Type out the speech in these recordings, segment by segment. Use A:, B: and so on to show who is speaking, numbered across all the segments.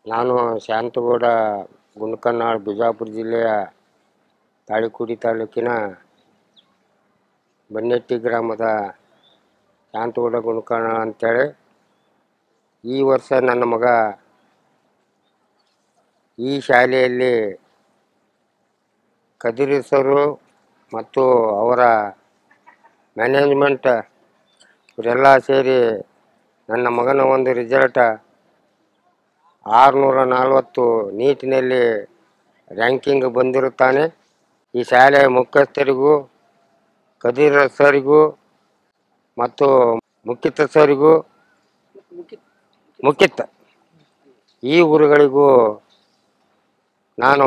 A: ನಾನು ಶಾಂತಗೌಡ ಗುಂಡ್ಕನ್ನಾಳ್ ಬಿಜಾಪುರ ಜಿಲ್ಲೆಯ ತಾಳಿಕೋಟಿ ತಾಲೂಕಿನ ಬನ್ನೆಟ್ಟಿ ಗ್ರಾಮದ ಶಾಂತಗೌಡ ಗುಂಡ್ಕನ್ನಾಳ್ ಅಂತೇಳಿ ಈ ವರ್ಷ ನನ್ನ ಮಗ ಈ ಶಾಲೆಯಲ್ಲಿ ಕದಿರಿ ಸರು ಮತ್ತು ಅವರ ಮ್ಯಾನೇಜ್ಮೆಂಟ್ ಇವರೆಲ್ಲ ಸೇರಿ ನನ್ನ ಮಗನ ಒಂದು ರಿಸಲ್ಟ ಆರುನೂರ ನಲವತ್ತು ನೀಟಿನಲ್ಲಿ ರ್ಯಾಂಕಿಂಗ್ ಬಂದಿರುತ್ತಾನೆ ಈ ಶಾಲೆಯ ಮುಖ್ಯಸ್ಥರಿಗೂ ಕದೀರ ಸರಿಗೂ ಮತ್ತು ಮುಖ್ಯಸ್ಥ ಸರಿಗೂ ಮುಖ್ಯಸ್ಥ ಈ ಊರುಗಳಿಗೂ ನಾನು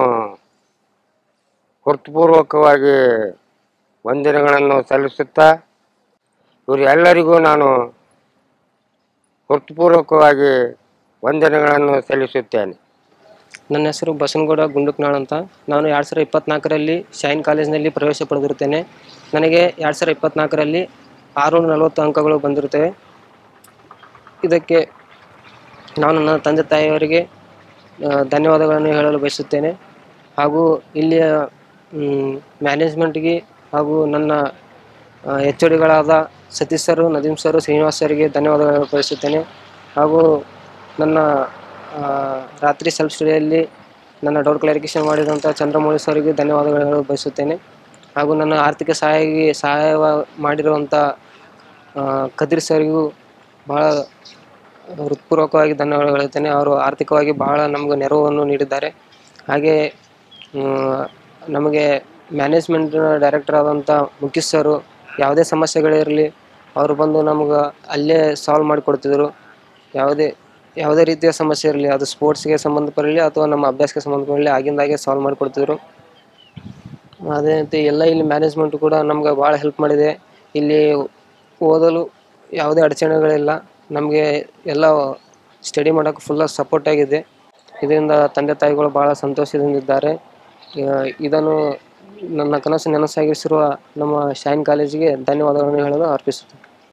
A: ಹೃತ್ಪೂರ್ವಕವಾಗಿ ವಂದನೆಗಳನ್ನು ಸಲ್ಲಿಸುತ್ತಾ ಇವರೆಲ್ಲರಿಗೂ ನಾನು ಹೃತ್ಪೂರ್ವಕವಾಗಿ ವಂದನೆಗಳನ್ನು ಸಲ್ಲಿಸುತ್ತೇನೆ
B: ನನ್ನ ಹೆಸರು ಬಸನಗೌಡ ಗುಂಡುಕ್ನಾಳ್ ಅಂತ ನಾನು ಎರಡು ಸಾವಿರದ ಇಪ್ಪತ್ನಾಲ್ಕರಲ್ಲಿ ಶೈನ್ ಕಾಲೇಜಿನಲ್ಲಿ ಪ್ರವೇಶ ಪಡೆದಿರುತ್ತೇನೆ ನನಗೆ ಎರಡು ಸಾವಿರದ ಇಪ್ಪತ್ನಾಲ್ಕರಲ್ಲಿ ಆರುನೂರ ನಲವತ್ತು ಅಂಕಗಳು ಬಂದಿರುತ್ತವೆ ಇದಕ್ಕೆ ನಾನು ನನ್ನ ತಂದೆ ತಾಯಿಯವರಿಗೆ ಆ, ಧನ್ಯವಾದಗಳನ್ನು ಹೇಳಲು ಬಯಸುತ್ತೇನೆ ಹಾಗೂ ಇಲ್ಲಿಯ ಮ್ಯಾನೇಜ್ಮೆಂಟ್ಗೆ ಹಾಗೂ ನನ್ನ ಎಚ್ ಡಿಗಳಾದ ಸತೀಶ್ ಸರು ನದೀಮ್ ಸರು ಶ್ರೀನಿವಾಸ್ ಸರಿಗೆ ಧನ್ಯವಾದಗಳನ್ನು ಬಯಸುತ್ತೇನೆ ಹಾಗೂ ನನ್ನ ಆ, ರಾತ್ರಿ ಸೆಲ್ಫ್ ಸ್ಟಡಿಯಲ್ಲಿ ನನ್ನ ಡೌಟ್ ಕ್ಲಾರಿಫಿಕೇಶನ್ ಮಾಡಿದಂಥ ಚಂದ್ರಮೌಳಿ ಸರ್ಗೆ ಧನ್ಯವಾದಗಳು ಹೇಳಲು ಬಯಸುತ್ತೇನೆ ಹಾಗೂ ನನ್ನ ಆರ್ಥಿಕ ಸಹಾಯ ಸಹಾಯ ಮಾಡಿರುವಂಥ ಆ, ಕದಿರ್ ಸರ್ಗೂ ಭಾಳ ಹೃತ್ಪೂರ್ವಕವಾಗಿ ಧನ್ಯವಾದಗಳು ಹೇಳ್ತೇನೆ ಅವರು ಆರ್ಥಿಕವಾಗಿ ಬಹಳ ನಮಗೆ ನೆರವನ್ನು ನೀಡಿದ್ದಾರೆ ಹಾಗೆ ಮ್, ನಮಗೆ ಮ್ಯಾನೇಜ್ಮೆಂಟ್ ಡೈರೆಕ್ಟರ್ ಆದಂಥ ಮುಖೇಶ್ ಸರು ಯಾವುದೇ ಸಮಸ್ಯೆಗಳಿರಲಿ ಅವರು ಬಂದು ನಮ್ಗೆ ಅಲ್ಲೇ ಸಾಲ್ವ್ ಮಾಡಿಕೊಡ್ತಿದ್ರು ಯಾವುದೇ ಯಾವುದೇ ರೀತಿಯ ಸಮಸ್ಯೆ ಇರಲಿ ಅದು ಸ್ಪೋರ್ಟ್ಸ್ಗೆ ಸಂಬಂಧಪಡಲಿ ಅಥವಾ ನಮ್ಮ ಅಭ್ಯಾಸಕ್ಕೆ ಸಂಬಂಧಪಡಲಿ ಆಗಿಂದಾಗೆ ಸಾಲ್ವ್ ಮಾಡಿಕೊಡ್ತಿದ್ರು ಅದೇ ರೀತಿ ಎಲ್ಲ ಇಲ್ಲಿ ಮ್ಯಾನೇಜ್ಮೆಂಟ್ ಕೂಡ ನಮ್ಗೆ ಭಾಳ ಹೆಲ್ಪ್ ಮಾಡಿದೆ ಇಲ್ಲಿ ಓದಲು ಯಾವುದೇ ಅಡಚಣೆಗಳಿಲ್ಲ ನಮಗೆ ಎಲ್ಲ ಸ್ಟಡಿ ಮಾಡೋಕ್ಕೆ ಫುಲ್ಲ ಸಪೋರ್ಟ್ ಆಗಿದೆ ಇದರಿಂದ ತಂದೆ ತಾಯಿಗಳು ಭಾಳ ಸಂತೋಷದಿಂದಿದ್ದಾರೆ ಆ, ಇದನ್ನು ನನ್ನ ಕನಸು ನನಸಾಗಿಸಿರುವ ನಮ್ಮ ಶೈನ್ ಕಾಲೇಜಿಗೆ ಧನ್ಯವಾದಗಳನ್ನು ಹೇಳಲು ಅರ್ಪಿಸುತ್ತೇನೆ